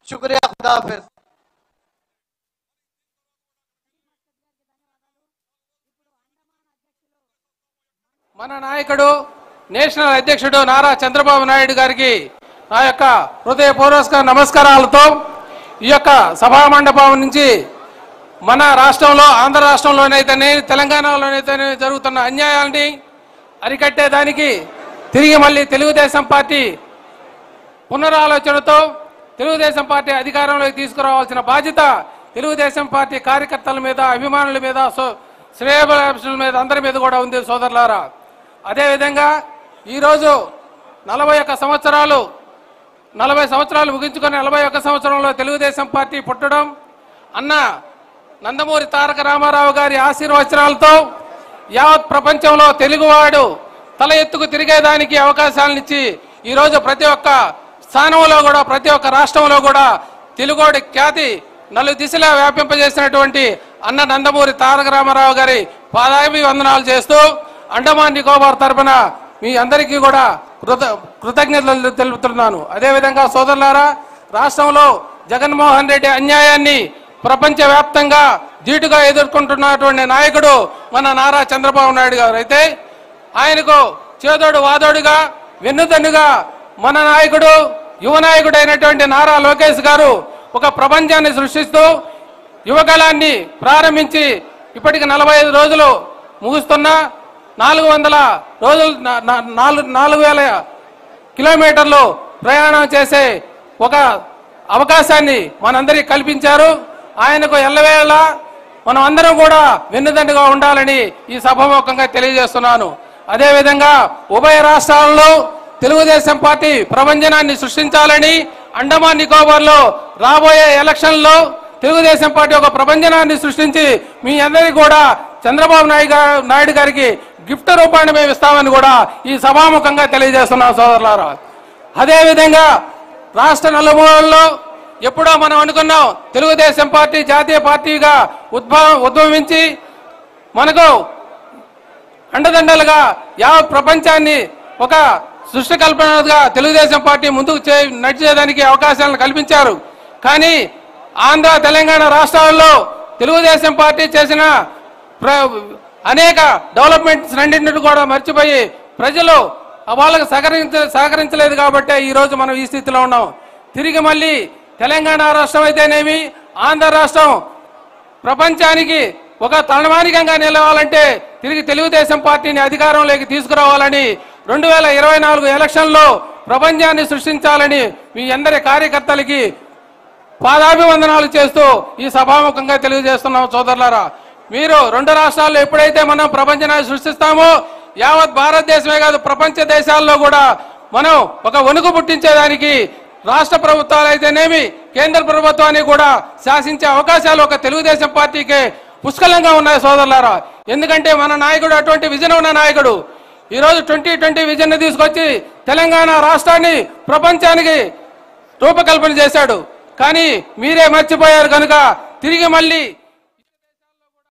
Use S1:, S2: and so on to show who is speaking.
S1: शुक्रिया खुदा हाफिज
S2: మన నాయకుడు నేషనల్ అధ్యక్షుడు నారా చంద్రబాబు నాయుడు గారికి నా యొక్క హృదయపూర్వక నమస్కారాలతో ఈ యొక్క సభా మండపం నుంచి మన రాష్ట్రంలో ఆంధ్ర రాష్ట్రంలోనైతేనే తెలంగాణలోనైతేనే జరుగుతున్న అన్యాయాన్ని అరికట్టేదానికి తిరిగి మళ్ళీ తెలుగుదేశం పార్టీ పునరాలోచనతో తెలుగుదేశం పార్టీ అధికారంలోకి తీసుకురావాల్సిన బాధ్యత తెలుగుదేశం పార్టీ కార్యకర్తల మీద అభిమానుల మీద సో- శ్రేయోభిలాషుల మీద అందరి మీద కూడా ఉంది సోదరులారా అదేవిధంగా ఈరోజు నలభై ఒక్క సంవత్సరాలు నలభై సంవత్సరాలు ముగించుకొని నలభై ఒక్క సంవత్సరంలో తెలుగుదేశం పార్టీ పుట్టడం అన్న నందమూరి తారక రామారావు గారి ఆశీర్వచనాలతో యావత్ ప్రపంచంలో తెలుగువాడు తల ఎత్తుకు తిరిగేదానికి అవకాశాలనిచ్చి ఈరోజు ప్రతి ఒక్క స్థానంలో కూడా ప్రతి ఒక్క రాష్ట్రంలో కూడా తెలుగోడి ఖ్యాతి నలు దిశలా వ్యాపింపజేసినటువంటి అన్న నందమూరి తారక రామారావు గారి పాదాభి వందనాలు చేస్తూ అండమాన్ నికోబార్ తరపున మీ అందరికీ కూడా కృత కృతజ్ఞతలు తెలుపుతున్నాను అదేవిధంగా సోదరులారా రాష్ట్రంలో జగన్మోహన్ రెడ్డి అన్యాయాన్ని ప్రపంచవ్యాప్తంగా ధీటుగా ఎదుర్కొంటున్నటువంటి నాయకుడు మన నారా చంద్రబాబు నాయుడు గారు అయితే ఆయనకు చేదోడు వాదోడుగా వెన్నుదన్నుగా మన నాయకుడు యువ నాయకుడు అయినటువంటి నారా లోకేష్ గారు ఒక ప్రపంచాన్ని సృష్టిస్తూ యువగళాన్ని ప్రారంభించి ఇప్పటికి నలభై ఐదు రోజులు ముగుస్తున్నా నాలుగు వందల రోజులు నా- నా- నాలుగు నాలుగు వేల కిలోమీటర్లు ప్రయాణం చేసే ఒక అవకాశాన్ని మనందరికి కల్పించారు ఆయనకు ఎల్లవేళ మనం అందరం కూడా వెన్నుదండుగా ఉండాలని ఈ సభాముఖంగా తెలియజేస్తున్నాను అదేవిధంగా ఉభయ రాష్ట్రాల్లో తెలుగుదేశం పార్టీ ప్రభంజనాన్ని సృష్టించాలని అండమాన్ నికోబార్లో రాబోయే ఎలక్షన్లో తెలుగుదేశం పార్టీ ఒక ప్రభంజనాన్ని సృష్టించి మీ అందరికీ కూడా చంద్రబాబు నాయుడు గా- నాయుడు గారికి గిఫ్ట్ రూపాన్ని మేము ఇస్తామని కూడా ఈ సభాముఖంగా తెలియజేస్తున్నాం సోదరులారా అదేవిధంగా రాష్ట్ర నలుమూలల్లో ఎప్పుడో మనం అనుకున్నాం తెలుగుదేశం పార్టీ జాతీయ పార్టీగా ఉద్భవ ఉద్భవించి మనకు అండదండలుగా యావత్ ప్రపంచాన్ని ఒక సృష్టి కల్పనగా తెలుగుదేశం పార్టీ ముందుకు చే నడిచేదానికి అవకాశాలను కల్పించారు కానీ ఆంధ్ర తెలంగాణ రాష్ట్రాల్లో తెలుగుదేశం పార్టీ చేసిన ప్ర- అనేక డెవలప్మెంట్స్ రెండింటిని కూడా మర్చిపోయి ప్రజలు వాళ్ళకు సహకరించ సహకరించలేదు కాబట్టి ఈ రోజు మనం ఈ స్థితిలో ఉన్నాం తిరిగి మళ్ళీ తెలంగాణ రాష్ట్రం అయితేనేమి ఆంధ్ర రాష్ట్రం ప్రపంచానికి ఒక తలమానికంగా నిలవాలంటే తిరిగి తెలుగుదేశం పార్టీని అధికారంలోకి తీసుకురావాలని రెండు వేల ఇరవై నాలుగు ఎలక్షన్లో ప్రపంచాన్ని సృష్టించాలని మీ అందరి కార్యకర్తలకి పాదాభివందనాలు చేస్తూ ఈ సభాముఖంగా తెలియజేస్తున్నాం సోదరులారా మీరు రెండు రాష్ట్రాల్లో ఎప్పుడైతే మనం ప్రపంచాన్ని సృష్టిస్తామో యావత్ భారతదేశమే కాదు ప్రపంచ దేశాల్లో కూడా మనం ఒక వణుకు పుట్టించేదానికి రాష్ట్ర ప్రభుత్వాలు అయితేనేమి కేంద్ర ప్రభుత్వాన్ని కూడా శాసించే అవకాశాలు ఒక తెలుగుదేశం పార్టీకి పుష్కలంగా ఉన్నాయి సోదరులారా ఎందుకంటే మన నాయకుడు అటువంటి విజన్ ఉన్న నాయకుడు ఈ రోజు ట్వంటీ ట్వంటీ విజన్ తీసుకొచ్చి తెలంగాణ రాష్ట్రాన్ని ప్రపంచానికి రూపకల్పన చేశాడు కానీ మీరే మర్చిపోయారు కనుక తిరిగి మళ్ళీ